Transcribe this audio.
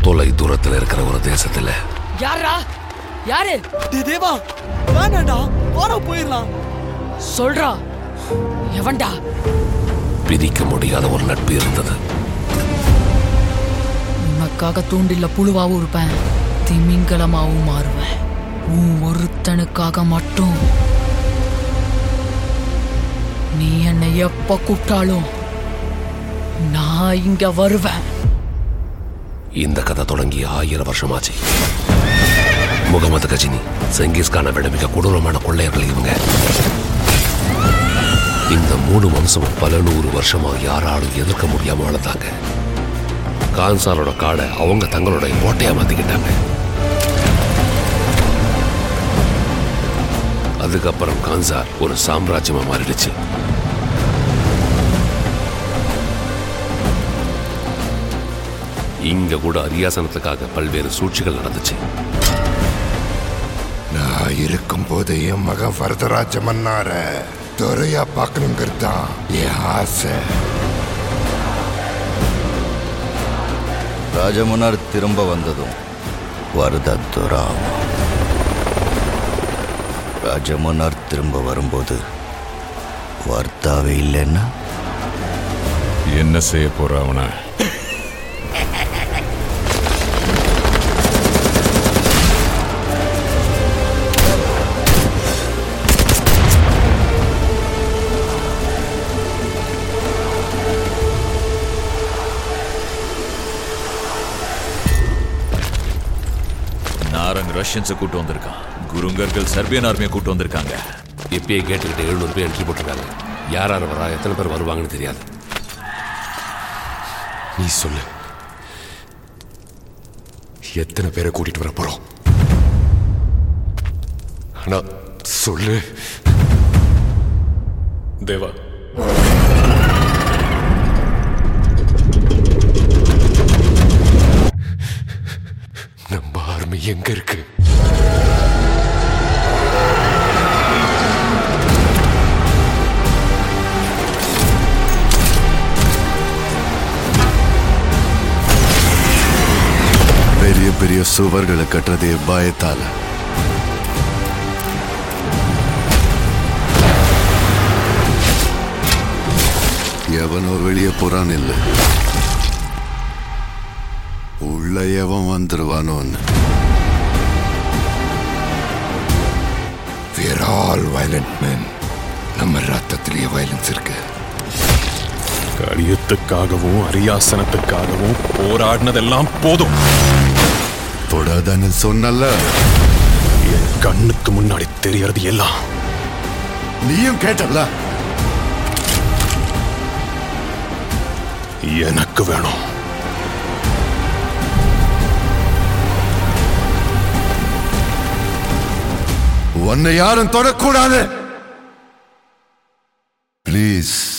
தொலை தூரத்துல இருக்கிற ஒரு தேசத்துல யாரா யாரு டேய் தேவா வேணாடா வாடா போயிடலாம் சொல்றா எவன்டா பிரிக்க முடியாத ஒரு நட்பு இருந்தது உனக்காக தூண்டில்ல புழுவாவும் இருப்பேன் திமிங்கலமாவும் மாறுவேன் உன் ஒருத்தனுக்காக மட்டும் நீ என்னை எப்ப கூப்பிட்டாலும் நான் இங்க வருவேன் இந்த கதை தொடங்கி ஆயிரம் வருஷமாச்சு முகமது கஜினி செங்கிஸ்கானை விட மிக கொடூரமான கொள்ளையர்கள் இவங்க இந்த மூணு வம்சமும் பல நூறு வருஷமா யாராலும் எதிர்க்க முடியாம வளர்ந்தாங்க கான்சாரோட காடை அவங்க தங்களோட கோட்டையா மாத்திக்கிட்டாங்க அதுக்கப்புறம் கான்சார் ஒரு சாம்ராஜ்யமா மாறிடுச்சு இங்க கூட அரியாசனத்துக்காக பல்வேறு சூழ்ச்சிகள் நடந்துச்சு நான் இருக்கும் போது என் மகன் வரதராஜ மன்னார துறையா பார்க்கணுங்கிறது தான் என் ஆசை ராஜமுனார் திரும்ப வந்ததும் வரதத்துராம் ராஜமுனார் திரும்ப வரும்போது வார்த்தாவே இல்லைன்னா என்ன செய்ய போற அவனை நாரங் ரஷ்யன்ஸை கூட்டு வந்திருக்கான் குருங்கர்கள் சர்பியன் ஆர்மியை கூட்டு வந்திருக்காங்க இப்பயே கேட்டுக்கிட்டு எழுநூறு பேர் என்ட்ரி போட்டிருக்காங்க யார் யார் வரா எத்தனை பேர் வருவாங்கன்னு தெரியாது நீ சொல்லு எத்தனை பேரை கூட்டிட்டு வர போறோம் ஆனா சொல்லு தேவா நம்ம ஆர்மி எங்க இருக்கு பெரிய பெரிய சுவர்களை கட்டுறதே பயத்தால எவனோ வெளியே போறான் இல்ல உள்ள எவன் வந்துருவானோன்னு வேர் ஆல் வயலண்ட் men நம்ம ரத்தத்திலேயே வயலன்ஸ் இருக்கு கடியத்துக்காகவும் அரியாசனத்துக்காகவும் போராடினதெல்லாம் போதும் தொடாதான்னு சொன்னல என் கண்ணுக்கு முன்னாடி தெரியறது எல்லாம் நீயும் கேட்டல எனக்கு வேணும் உன்னை யாரும் தொடக்கூடாது ப்ளீஸ்